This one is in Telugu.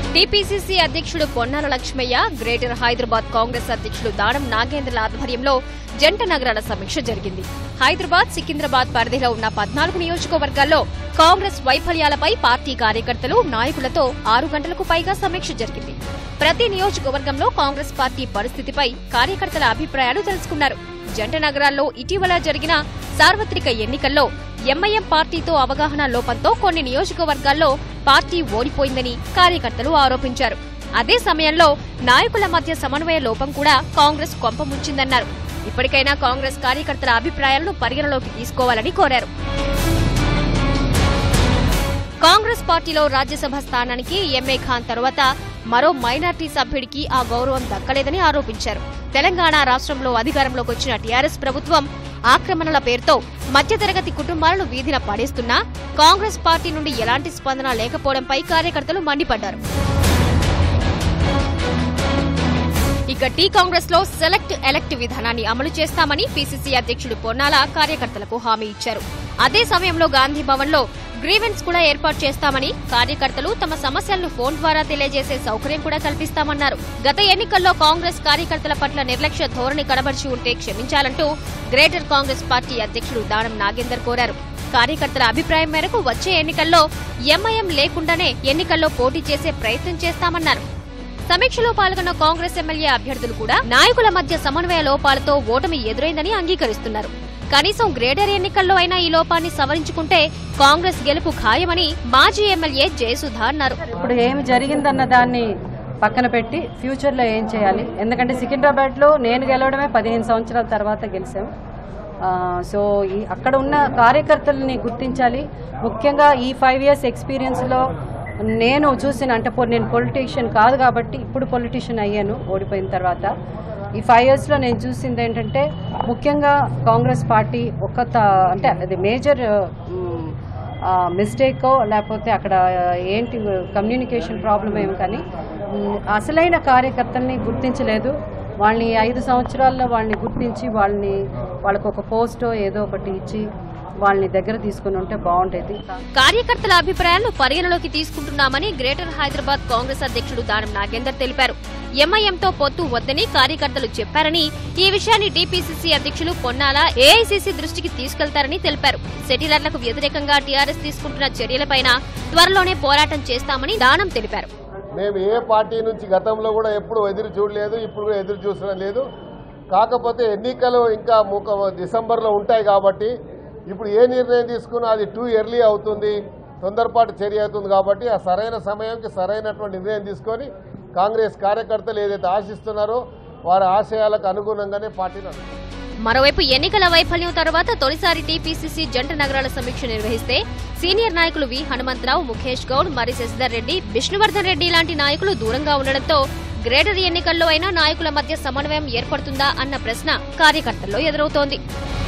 టీపీసీసీ అధ్యక్షుడు పొన్నాల లక్ష్మయ్య గ్రేటర్ హైదరాబాద్ కాంగ్రెస్ అధ్యక్షుడు దానం నాగేంద్రల ఆధ్వర్యంలో జంట నగరాల సమీక్ష జరిగింది హైదరాబాద్ సికింద్రాబాద్ పరిధిలో ఉన్న పద్నాలుగు నియోజకవర్గాల్లో కాంగ్రెస్ వైఫల్యాలపై పార్టీ కార్యకర్తలు నాయకులతో ఆరు గంటలకు పైగా సమీక్ష జరిగింది ప్రతి నియోజకవర్గంలో కాంగ్రెస్ పార్టీ పరిస్థితిపై కార్యకర్తల అభిప్రాయాలు తెలుసుకున్నారు జంట నగరాల్లో ఇటీవల జరిగిన సార్వత్రిక ఎన్నికల్లో ఎంఐఎం పార్టీతో అవగాహన లోపంతో కొన్ని నియోజకవర్గాల్లో పార్టీ ఓడిపోయిందని కార్యకర్తలు ఆరోపించారు అదే సమయంలో నాయకుల మధ్య సమన్వయ లోపం కూడా కాంగ్రెస్ కొంపముంచిందన్నారు ఇప్పటికైనా కాంగ్రెస్ కార్యకర్తల అభిప్రాయాలను పరిగణలోకి తీసుకోవాలని కోరారు కాంగ్రెస్ పార్టీలో రాజ్యసభ స్థానానికి ఎంఏ ఖాన్ తర్వాత మరో మైనార్టీ సభ్యుడికి ఆ గౌరవం దక్కలేదని ఆరోపించారు తెలంగాణ రాష్ట్రంలో అధికారంలోకి వచ్చిన టీఆర్ఎస్ ప్రభుత్వం ఆక్రమణల పేరుతో మధ్యతరగతి కుటుంబాలను వీధిన పడేస్తున్నా కాంగ్రెస్ పార్టీ నుండి ఎలాంటి స్పందన లేకపోవడంపై కార్యకర్తలు మండిపడ్డారు ఇక టీ కాంగ్రెస్ లో సెలెక్ట్ ఎలెక్ట్ విధానాన్ని అమలు చేస్తామని పీసీసీ అధ్యక్షుడు పొన్నాల కార్యకర్తలకు హామీ ఇచ్చారు అదే సమయంలో గాంధీ భవన్ లో గ్రీవెన్స్ కూడా ఏర్పాటు చేస్తామని కార్యకర్తలు తమ సమస్యలను ఫోన్ ద్వారా తెలియజేసే సౌకర్యం కూడా కల్పిస్తామన్నారు గత ఎన్నికల్లో కాంగ్రెస్ కార్యకర్తల పట్ల నిర్లక్ష్య ధోరణి కనబరిచి ఉంటే క్షమించాలంటూ గ్రేటర్ కాంగ్రెస్ పార్టీ అధ్యక్షుడు దానం నాగేందర్ కోరారు కార్యకర్తల అభిప్రాయం మేరకు వచ్చే ఎన్నికల్లో ఎంఐఎం లేకుండానే ఎన్నికల్లో పోటీ చేసే ప్రయత్నం చేస్తామన్నారు సమీక్షలో పాల్గొన్న కాంగ్రెస్ ఎమ్మెల్యే అభ్యర్థులు కూడా నాయకుల మధ్య సమన్వయ లోపాలతో ఓటమి ఎదురైందని అంగీకరిస్తున్నారు కనీసం గ్రేటర్ ఎన్నికల్లో అయినా ఈ లోపాన్ని సవరించుకుంటే కాంగ్రెస్ గెలుపు ఖాయమని మాజీ ఎమ్మెల్యే జయసుధ అన్నారు ఇప్పుడు ఏమి జరిగిందన్న దాన్ని పక్కన పెట్టి ఫ్యూచర్లో ఏం చేయాలి ఎందుకంటే సికింద్రాబాద్లో నేను గెలవడమే పదిహేను సంవత్సరాల తర్వాత గెలిచాం ఆ, సో ఈ అక్కడ ఉన్న కార్యకర్తలని గుర్తించాలి ముఖ్యంగా ఈ ఫైవ్ ఇయర్స్ ఎక్స్పీరియన్స్లో నేను చూసిన అంటే పో- నేను పొలిటీషియన్ కాదు కాబట్టి ఇప్పుడు పొలిటీషియన్ అయ్యాను ఓడిపోయిన తర్వాత ఈ ఫైవ్ ఇయర్స్లో నేను చూసింది ఏంటంటే ముఖ్యంగా కాంగ్రెస్ పార్టీ ఒక త- అంటే అది మేజర్ మిస్టేకో లేకపోతే అక్కడ ఏంటి కమ్యూనికేషన్ ప్రాబ్లం ఏమి కానీ మ్, అసలైన కార్యకర్తల్ని గుర్తించలేదు వాళ్ళని ఐదు సంవత్సరాల్లో వాళ్ళని గుర్తించి వాళ్ళని వాళ్ళకు ఒక పోస్టో ఏదో ఒకటి ఇచ్చి వాళ్ళని దగ్గర తీసుకుని ఉంటే బాగుండేది కార్యకర్తల అభిప్రాయాలను పరిగణలోకి తీసుకుంటున్నామని గ్రేటర్ హైదరాబాద్ కాంగ్రెస్ అధ్యక్షుడు దానం నాగేందర్ తెలిపారు ఎంఐఎంతో పొత్తు వద్దని కార్యకర్తలు చెప్పారని ఈ విషయాన్ని టీపీసీసీ అధ్యక్షులు పొన్నాల ఏఐసీసీ దృష్టికి తీసుకెళ్తారని తెలిపారు సెటిలర్లకు వ్యతిరేకంగా టీఆర్ఎస్ తీసుకుంటున్న చర్యలపైన త్వరలోనే పోరాటం చేస్తామని దానం తెలిపారు మేము ఏ పార్టీ నుంచి గతంలో కూడా ఎప్పుడు ఎదురు చూడలేదు ఇప్పుడు కూడా ఎదురు చూసడం లేదు కాకపోతే ఎన్నికలు ఇంకా ముఖ డిసెంబర్లో ఉంటాయి కాబట్టి ఇప్పుడు ఏ నిర్ణయం తీసుకున్నా అది టూ ఇయర్లీ అవుతుంది తొందరపాటు చర్య అవుతుంది కాబట్టి ఆ సరైన సమయంకి సరైనటువంటి నిర్ణయం తీసుకొని కాంగ్రెస్ కార్యకర్తలు ఏదైతే ఆశిస్తున్నారో వారి ఆశయాలకు అనుగుణంగానే పార్టీ నడుస్తుంది మరోవైపు ఎన్నికల వైఫల్యం తర్వాత తొలిసారి టీపీసీసీ జంట నగరాల సమీక్ష నిర్వహిస్తే సీనియర్ నాయకులు వి హనుమంతరావు ముఖేష్ గౌడ్ మరి శశిధర్ రెడ్డి విష్ణువర్ధన్ రెడ్డి లాంటి నాయకులు దూరంగా ఉండడంతో గ్రేటర్ ఎన్నికల్లో అయినా నాయకుల మధ్య సమన్వయం ఏర్పడుతుందా అన్న ప్రశ్న కార్యకర్తల్లో ఎదురవుతోంది